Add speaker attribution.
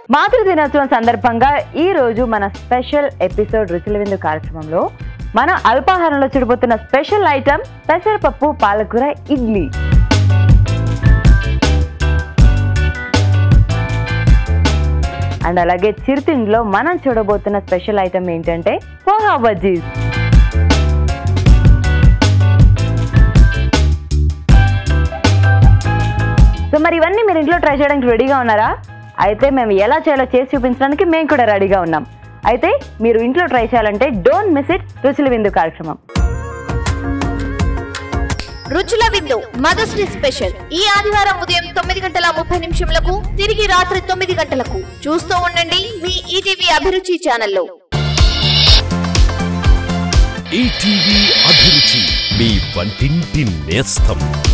Speaker 1: మాతృ దినోత్సవం సందర్భంగా ఈ రోజు మన స్పెషల్ ఎపిసోడ్ రుచుల విందు కార్యక్రమంలో మన అల్పాహారంలో చూడబోతున్న స్పెషల్ ఐటమ్ పెసరపప్పు పాలకూర ఇడ్లీ అండ్ అలాగే చిరుతిండిలో మనం చూడబోతున్న స్పెషల్ ఐటమ్ ఏంటంటే పోహా బజ్జీస్ సో మరి ఇవన్నీ మీరు ఇంట్లో ట్రై చేయడానికి రెడీగా ఉన్నారా అయితే మేము ఎలా చేయాలో చేసి చూపించడానికి మేము కూడా రెడీగా ఉన్నాం అయితే మీరు ఇంట్లో ట్రై చేయాలంటే డోంట్ మిస్ ఇట్ రుచుల విందు కార్యక్రమం
Speaker 2: రుచుల విందు మదర్స్ డే స్పెషల్ ఈ ఆదివారం ఉదయం తొమ్మిది గంటల ముప్పై నిమిషములకు తిరిగి రాత్రి తొమ్మిది గంటలకు చూస్తూ ఉండండి మీ ఈటీవీ అభిరుచి ఛానల్లో
Speaker 3: ఈటీవీ అభిరుచి మీ వంటింటి నేస్తం